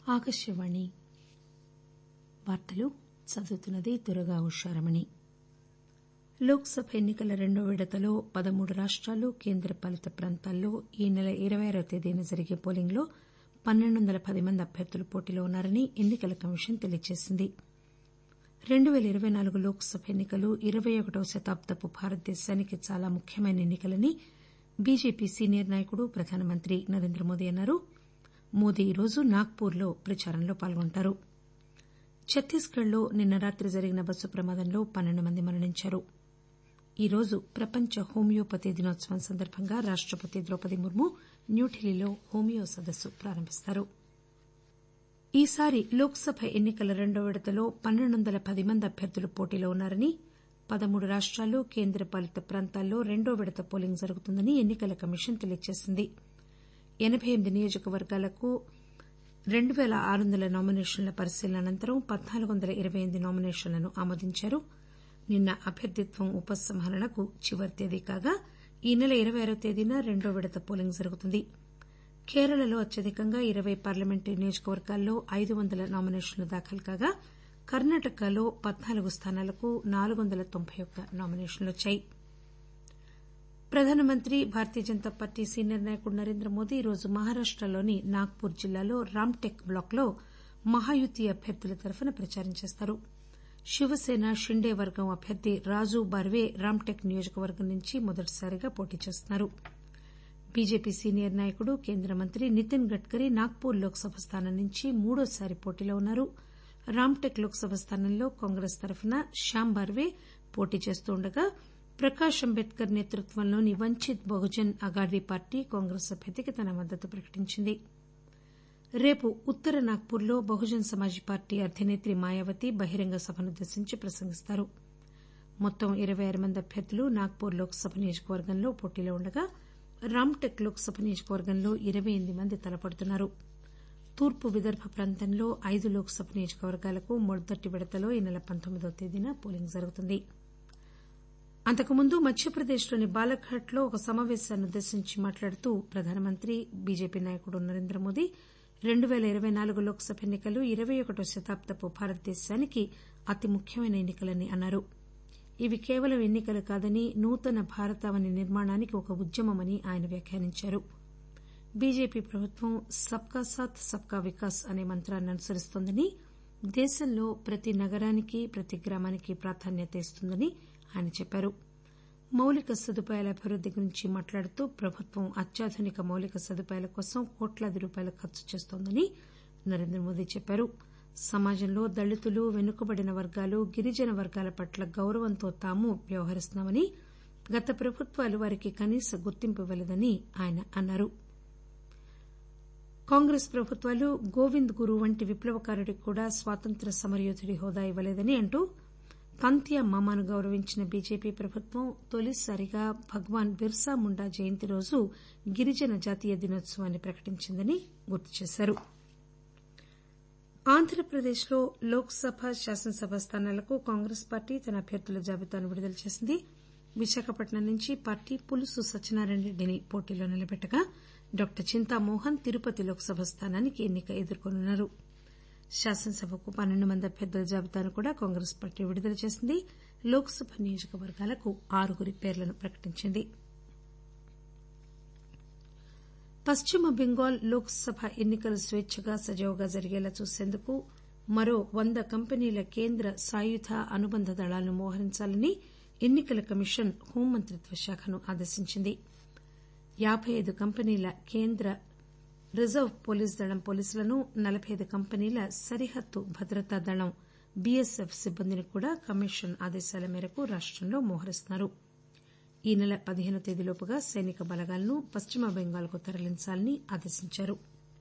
ఆకాశవాణి వార్తలు చదువుతున్నది దుర్గా ఉషారమణి లోక్ సభ ఎన్నికల రెండో విడతలో పదమూడు రాష్టాలు కేంద్రపాలిత ప్రాంతాల్లో ఈ నెల ఇరవై ఆరవ తేదీన జరిగే పోలింగ్ లో పన్నెండు వందల పది మంది అభ్యర్థులు పోటీలో ఉన్నారని ఎన్నికల కమిషన్ తెలియజేసింది రెండు పేల ఇరవై నాలుగు లోక్ సభ ఎన్నికలు ఇరవై ఒకటవ శతాబ్దపు భారతదేశానికి చాలా ముఖ్యమైన ఎన్నికలని బీజేపీ సీనియర్ నాయకుడు ప్రధానమంత్రి నరేంద్రమోదీ అన్నారు మోదీ ఈరోజు నాగ్పూర్ లో ప్రచారంలో పాల్గొంటారు ఛత్తీస్గఢ్ లో నిన్న రాత్రి జరిగిన బస్సు ప్రమాదంలో పన్నెండు మంది మరణించారు ఈరోజు ప్రపంచ హోమియోపతి దినోత్సవం సందర్బంగా రాష్టపతి ద్రౌపది ముర్ము న్యూఢిల్లీలో హోమియో సదస్సు ప్రారంభిస్తారు ఈసారి లోక్ సభ ఎన్నికల రెండో విడతలో పన్నెండు వందల పది మంది అభ్యర్థులు పోటీలో ఉన్నారని పదమూడు రాష్టాలు కేంద్రపాలిత ప్రాంతాల్లో రెండో విడత పోలింగ్ జరుగుతుందని ఎన్నికల కమిషన్ తెలియజేసింది ఎనబై ఎనిమిది నియోజకవర్గాలకు రెండు పేల ఆరు వందల నామినేషన్ల పరిశీలన అనంతరం పద్నాలుగు వందల ఇరవై ఎనిమిది నామినేషన్లను ఆమోదించారు నిన్న అభ్యర్థిత్వం ఉపసంహరణకు చివరి తేదీ కాగా ఈ నెల ఇరవై ఆరవ తేదీన రెండో విడత పోలింగ్ జరుగుతుంది కేరళలో అత్యధికంగా ఇరవై పార్లమెంటరీ నియోజకవర్గాల్లో ఐదు వందల నామినేషన్లు దాఖలు కాగా కర్ణాటకలో పద్నాలుగు స్థానాలకు నాలుగు వందల తొంభై ఒక్క నామినేషన్లు వచ్చాయి ప్రధానమంత్రి భారతీయ జనతా పార్టీ సీనియర్ నాయకుడు నరేంద్రమోదీ ఈరోజు మహారాష్టలోని నాగ్పూర్ జిల్లాలో రామ్టెక్ బ్లాక్ లో మహాయుతి అభ్యర్థుల తరఫున ప్రచారం చేస్తారు శివసేన షిండే వర్గం అభ్యర్థి రాజు బార్వే రామ్టెక్ నియోజకవర్గం నుంచి మొదటిసారిగా పోటీ చేస్తున్నారు బీజేపీ సీనియర్ నాయకుడు కేంద్ర మంత్రి నితిన్ గడ్కరీ నాగ్పూర్ లోక్ సభ స్థానం నుంచి మూడోసారి పోటీలో ఉన్నారు రామ్టెక్ లోక్ సభ స్థానంలో కాంగ్రెస్ తరఫున శ్యాం బార్వే పోటీ చేస్తుండగా ప్రకాష్ అంబేద్కర్ నేతృత్వంలోని వంచిత్ బహుజన్ అఘాడీ పార్టీ కాంగ్రెస్ అభ్యర్థికి తన మద్దతు ప్రకటించింది రేపు ఉత్తర నాగ్పూర్ లో బహుజన్ సమాజ్ పార్టీ అధినేత్రి మాయావతి బహిరంగ సభనుద్దేశించి ప్రసంగిస్తారు మొత్తం ఇరవై ఆరు మంది అభ్యర్థులు నాగ్పూర్ లోక్ సభ నియోజకవర్గంలో పోటీలో ఉండగా రామ్టెక్ లోక్ సభ నియోజకవర్గంలో ఇరవై ఎనిమిది మంది తలపడుతున్నారు తూర్పు విదర్భ ప్రాంతంలో ఐదు లోక్ సభ నియోజకవర్గాలకు మొదటి విడతలో ఈ నెల పంతొమ్మిదవ తేదీన పోలింగ్ జరుగుతుంది అంతకుముందు మధ్యప్రదేశ్లోని బాలఘాట్ లో ఒక సమాపేశాన్నుద్దేశించి మాట్లాడుతూ ప్రధానమంత్రి బీజేపీ నాయకుడు నరేంద్రమోదీ రెండు పేల ఇరవై నాలుగు లోక్ సభ ఎన్నికలు ఇరవై ఒకటో శతాబ్దపు భారతదేశానికి అతి ముఖ్యమైన ఎన్నికలని అన్నారు ఇవి కేవలం ఎన్నికలు కాదని నూతన భారతావని నిర్మాణానికి ఒక ఉద్యమమని ఆయన వ్యాఖ్యానించారు బీజేపీ ప్రభుత్వం సబ్కా సాథ్ సబ్కా వికాస్ అనే మంత్రాన్ని అనుసరిస్తోందని దేశంలో ప్రతి నగరానికి ప్రతి గ్రామానికి ప్రాధాన్యత ఇస్తుందని ఆయన చెప్పారు మౌలిక సదుపాయాల అభివృద్ది గురించి మాట్లాడుతూ ప్రభుత్వం అత్యాధునిక మౌలిక సదుపాయాల కోసం కోట్లాది రూపాయలు ఖర్చు చేస్తోందని నరేంద్రమోదీ చెప్పారు సమాజంలో దళితులు వెనుకబడిన వర్గాలు గిరిజన వర్గాల పట్ల గౌరవంతో తాము వ్యవహరిస్తున్నామని గత ప్రభుత్వాలు వారికి కనీస గుర్తింపు ఇవ్వలేదని ఆయన అన్నారు కాంగ్రెస్ ప్రభుత్వాలు గోవింద్ గురు వంటి విప్లవకారుడికి కూడా స్వాతంత్ర్య సమరయోధుడి హోదా ఇవ్వలేదని అంటూ తంతియా మామాను గౌరవించిన బీజేపీ ప్రభుత్వం తొలిసారిగా భగవాన్ బిర్సా ముండా జయంతి రోజు గిరిజన జాతీయ దినోత్సవాన్ని ప్రకటించిందని గుర్తు చేశారు ఆంధ్రప్రదేశ్లో లోక్ సభ శాసనసభ స్థానాలకు కాంగ్రెస్ పార్టీ తన అభ్యర్థుల జాబితాను విడుదల చేసింది విశాఖపట్నం నుంచి పార్టీ పులుసు సత్యనారాయణ రెడ్డిని పోటీలో నిలబెట్టగా డాక్టర్ చింతామోహన్ తిరుపతి లోక్సభ స్థానానికి ఎన్నిక ఎదుర్కొనున్నారు శాసనసభకు పన్నెండు మంది అభ్యర్థుల జాబితాను కూడా కాంగ్రెస్ పార్టీ విడుదల చేసింది లోక్ సభ నియోజకవర్గాలకు ఆరుగురి పేర్లను ప్రకటించింది పశ్చిమ బెంగాల్ లోక్ సభ ఎన్నికలు స్వేచ్చగా సజావుగా జరిగేలా చూసేందుకు మరో వంద కంపెనీల కేంద్ర సాయుధ అనుబంధ దళాలను మోహరించాలని ఎన్నికల కమిషన్ హోంమంత్రిత్వ శాఖను ఆదేశించింది యాబై ఐదు కంపెనీల కేంద్ర రిజర్వ్ పోలీస్ దళం పోలీసులను నలబై ఐదు కంపెనీల సరిహద్దు భద్రతా దళం బీఎస్ఎఫ్ సిబ్బందిని కూడా కమిషన్ ఆదేశాల మేరకు రాష్టంలో మోహరిస్తున్నారు ఈ నెల పదిహేనో తేదీలోపుగా సైనిక బలగాలను పశ్చిమ బెంగాల్కు తరలించాలని ఆదేశించారు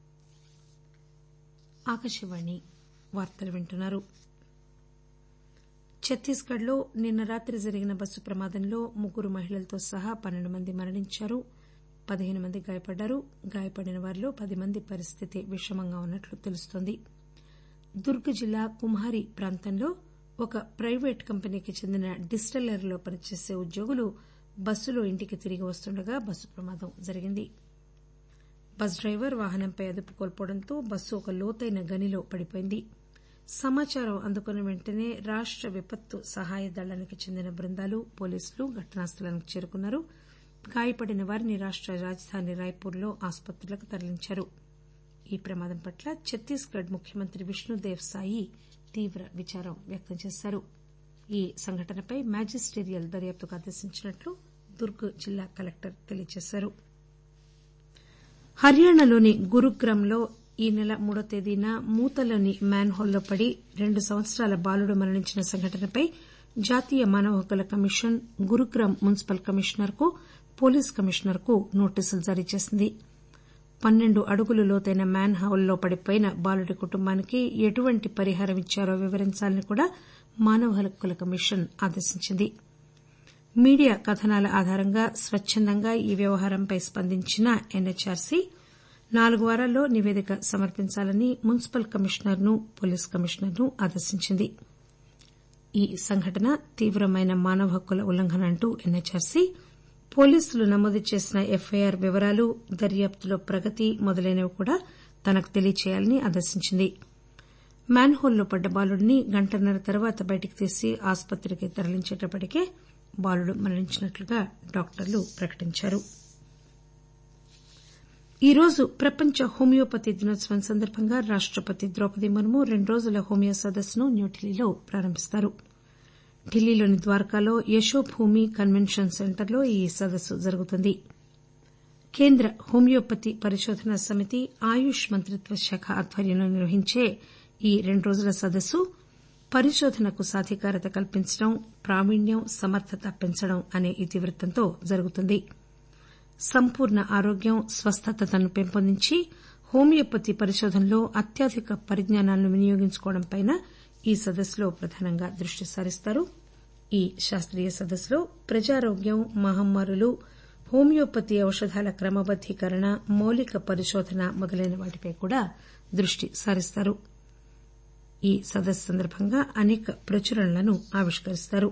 ఛత్తీస్గఢ్ లో నిన్న రాత్రి జరిగిన బస్సు ప్రమాదంలో ముగ్గురు మహిళలతో సహా పన్నెండు మంది మరణించారు పదిహేను మంది గాయపడ్డారు గాయపడిన వారిలో పది మంది పరిస్థితి విషమంగా ఉన్నట్లు తెలుస్తోంది దుర్గ్ జిల్లా కుమ్హారి ప్రాంతంలో ఒక ప్రైవేటు కంపెనీకి చెందిన డిస్టిలరీలో పనిచేసే ఉద్యోగులు బస్సులో ఇంటికి తిరిగి వస్తుండగా బస్సు ప్రమాదం జరిగింది బస్ డ్రైవర్ వాహనంపై అదుపు కోల్పోవడంతో బస్సు ఒక లోతైన గనిలో పడిపోయింది సమాచారం అందుకున్న వెంటనే రాష్ట విపత్తు సహాయ దళానికి చెందిన బృందాలు పోలీసులు ఘటనా స్థలానికి చేరుకున్నారు గాయపడిన వారిని రాష్ట రాజధాని రాయ్పూర్లో ఆసుపత్రులకు తరలించారు ఈ ప్రమాదం పట్ల ఛత్తీస్గఢ్ ముఖ్యమంత్రి విష్ణుదేవ్ సాయి తీవ్ర విచారం వ్యక్తం చేశారు ఈ సంఘటనపై మ్యాజిస్టీరియల్ దర్యాప్తుకు ఆదేశించినట్లు దుర్గ్ జిల్లా కలెక్టర్ తెలియజేశారు హర్యానాలోని గురుగ్రామ్లో ఈ నెల మూడో తేదీన మూతలోని మ్యాన్ హోల్లో పడి రెండు సంవత్సరాల బాలుడు మరణించిన సంఘటనపై జాతీయ మానవ హక్కుల కమిషన్ గురుగ్రామ్ మున్సిపల్ కమిషనర్ కు పోలీస్ కమిషనర్ కు నోటీసులు జారీ చేసింది పన్నెండు అడుగులు లోతైన మ్యాన్ హోల్లో పడిపోయిన బాలుడి కుటుంబానికి ఎటువంటి పరిహారం ఇచ్చారో వివరించాలని కూడా మానవ హక్కుల కమిషన్ ఆదేశించింది మీడియా కథనాల ఆధారంగా స్వచ్చందంగా ఈ వ్యవహారంపై స్పందించిన ఎన్హెచ్ఆర్సీ నాలుగు వారాల్లో నివేదిక సమర్పించాలని మున్సిపల్ కమిషనర్ ను పోలీస్ కమిషనర్ ను ఆదేశించింది ఈ సంఘటన తీవ్రమైన మానవ హక్కుల ఉల్లంఘన అంటూ ఎన్హెచ్ఆర్సీ పోలీసులు నమోదు చేసిన ఎఫ్ఐఆర్ వివరాలు దర్యాప్తులో ప్రగతి మొదలైనవి కూడా తనకు తెలియచేయాలని ఆదేశించింది మ్యాన్ హోల్లో పడ్డ బాలుడిని గంటన్నర తర్వాత బయటకు తీసి ఆసుపత్రికి తరలించేటప్పటికే బాలుడు మరణించినట్లుగా డాక్టర్లు ప్రకటించారు ఈరోజు ప్రపంచ హోమియోపతి దినోత్సవం సందర్భంగా రాష్టపతి ద్రౌపది ముర్ము రెండు రోజుల హోమియో సదస్సును న్యూఢిల్లీలో ప్రారంభిస్తారు ఢిల్లీలోని ద్వారకాలో యశోభూమి కన్వెన్షన్ సెంటర్లో ఈ సదస్సు జరుగుతుంది కేంద్ర హోమియోపతి పరిశోధనా సమితి ఆయుష్ మంత్రిత్వ శాఖ ఆధ్వర్యంలో నిర్వహించే ఈ రెండు రోజుల సదస్సు పరిశోధనకు సాధికారత కల్పించడం ప్రావీణ్యం సమర్థత పెంచడం అనే ఇతివృత్తంతో జరుగుతుంది సంపూర్ణ ఆరోగ్యం స్వస్థతను పెంపొందించి హోమియోపతి పరిశోధనలో అత్యాధిక పరిజ్ఞానాలను వినియోగించుకోవడంపై ఈ సదస్సులో ప్రధానంగా దృష్టి సారిస్తారు ఈ శాస్తీయ సదస్సులో ప్రజారోగ్యం మహమ్మారులు హోమియోపతి ఔషధాల క్రమబద్దీకరణ మౌలిక పరిశోధన మొదలైన వాటిపై కూడా దృష్టి సారిస్తారు ఈ సదస్సు సందర్భంగా అనేక ప్రచురణలను ఆవిష్కరిస్తారు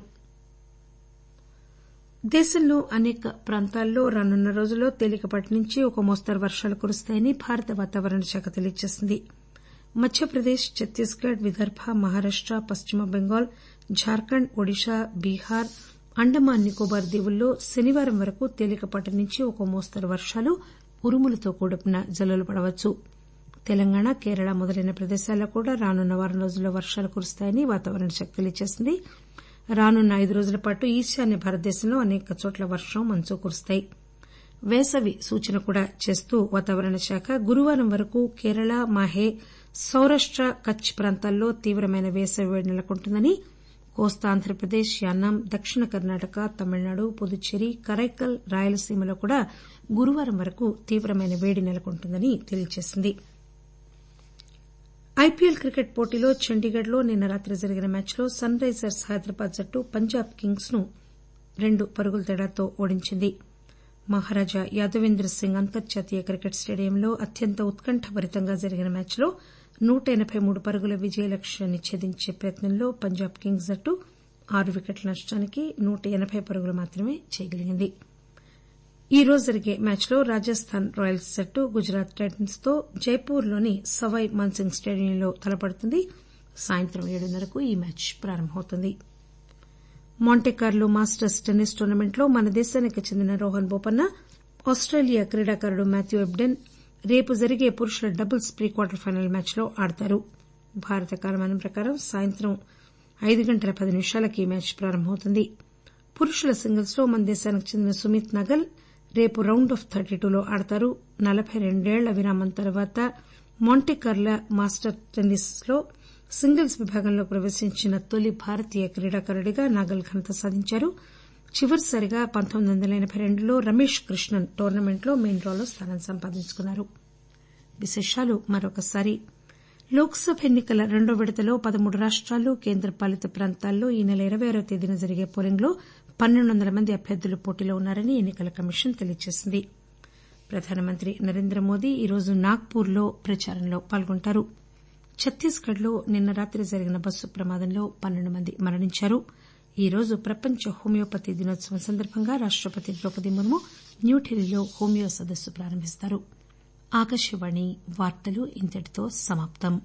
దేశంలో అనేక ప్రాంతాల్లో రానున్న రోజుల్లో తేలికపాటి నుంచి ఒక మోస్తరు వర్షాలు కురుస్తాయని భారత వాతావరణ శాఖ తెలియజేసింది మధ్యప్రదేశ్ ఛత్తీస్గఢ్ విదర్భ మహారాష్ట పశ్చిమ బెంగాల్ జార్ఖండ్ ఒడిశా బీహార్ అండమాన్ నికోబార్ దీవుల్లో శనివారం వరకు తేలికపాటి నుంచి ఒక మోస్తరు వర్షాలు ఉరుములతో కూడిన జల్లులు పడవచ్చు తెలంగాణ కేరళ మొదలైన ప్రదేశాల్లో కూడా రానున్న వారం రోజుల్లో వర్షాలు కురుస్తాయని వాతావరణ శాఖ తెలియజేసింది రానున్న ఐదు రోజుల పాటు ఈశాన్య భారతదేశంలో అనేక చోట్ల వర్షం మంచు కురుస్తాయి వేసవి సూచన కూడా చేస్తూ వాతావరణ శాఖ గురువారం వరకు కేరళ మాహే సౌరాష్ట కచ్ ప్రాంతాల్లో తీవ్రమైన వేసవి వేడి నెలకొంటుందని కోస్తా ఆంధ్రప్రదేశ్ యానాం దక్షిణ కర్ణాటక తమిళనాడు పుదుచ్చేరి కరైకల్ రాయలసీమలో కూడా గురువారం వరకు తీవ్రమైన వేడి నెలకొంటుందని తెలియజేసింది ఐపీఎల్ క్రికెట్ పోటీలో చండీగఢ్ లో నిన్న రాత్రి జరిగిన మ్యాచ్లో సన్ రైజర్స్ హైదరాబాద్ జట్టు పంజాబ్ కింగ్స్ ను రెండు పరుగుల తేడాతో ఓడించింది మహారాజా యాదవేంద్ర సింగ్ అంతర్జాతీయ క్రికెట్ స్టేడియంలో అత్యంత ఉత్కంఠభరితంగా జరిగిన మ్యాచ్లో నూట ఎనబై మూడు పరుగుల విజయ లక్ష్యాన్ని ఛేదించే ప్రయత్నంలో పంజాబ్ కింగ్స్ జట్టు ఆరు వికెట్ల నష్టానికి నూట ఎనబై పరుగులు మాత్రమే చేయగలిగింది ఈ రోజు జరిగే మ్యాచ్లో రాజస్థాన్ రాయల్స్ జట్టు గుజరాత్ టైటన్స్ తో జైపూర్లోని సవాయ్ మాన్సింగ్ స్టేడియంలో తలపడుతుంది సాయంత్రం ఏడున్నరకు ఈ మ్యాచ్ ప్రారంభమవుతుంది మాంటెకార్లో మాస్టర్స్ టెన్నిస్ టోర్నమెంట్లో మన దేశానికి చెందిన రోహన్ బోపన్న ఆస్టేలియా క్రీడాకారుడు మాథ్యూ ఎబ్డెన్ రేపు జరిగే పురుషుల డబుల్స్ ప్రీ క్వార్టర్ ఫైనల్ మ్యాచ్లో ఆడతారు భారత కాలమానం ప్రకారం సాయంత్రం ఐదు గంటల పది నిమిషాలకు ఈ మ్యాచ్ ప్రారంభమవుతుంది పురుషుల సింగిల్స్ లో మన దేశానికి చెందిన సుమిత్ నగల్ రేపు రౌండ్ ఆఫ్ థర్టీ టూలో ఆడతారు నలబై రెండేళ్ల విరామం తర్వాత మాంటెకార్లో మాస్టర్స్ టెన్నిస్ లో సింగిల్స్ విభాగంలో ప్రవేశించిన తొలి భారతీయ క్రీడాకారుడిగా నాగల్ ఘనత సాధించారు చివరిసారిగా పంతొమ్మిది వందల ఎనబై రెండులో రమేష్ కృష్ణన్ టోర్నమెంట్లో మెయిన్ డ్రాలో స్థానం సంపాదించుకున్నారు విశేషాలు మరొకసారి లోక్ సభ ఎన్నికల రెండో విడతలో పదమూడు రాష్టాలు కేంద్రపాలిత ప్రాంతాల్లో ఈ నెల ఇరవై ఆరో తేదీన జరిగే పోలింగ్ లో పన్నెండు వందల మంది అభ్యర్థులు పోటీలో ఉన్నారని ఎన్నికల కమిషన్ తెలియజేసింది ప్రధానమంత్రి నరేంద్ర మోదీ ఈరోజు నాగ్పూర్ లో ప్రచారంలో పాల్గొంటారు ఛత్తీస్గఢ్ లో నిన్న రాత్రి జరిగిన బస్సు ప్రమాదంలో పన్నెండు మంది మరణించారు ఈరోజు ప్రపంచ హోమియోపతి దినోత్సవం సందర్భంగా రాష్టపతి ద్రౌపది ముర్ము న్యూఢిల్లీలో హోమియో సదస్సు ప్రారంభిస్తారు ఆకాశవాణి వార్తలు ఇంతటితో సమాప్తం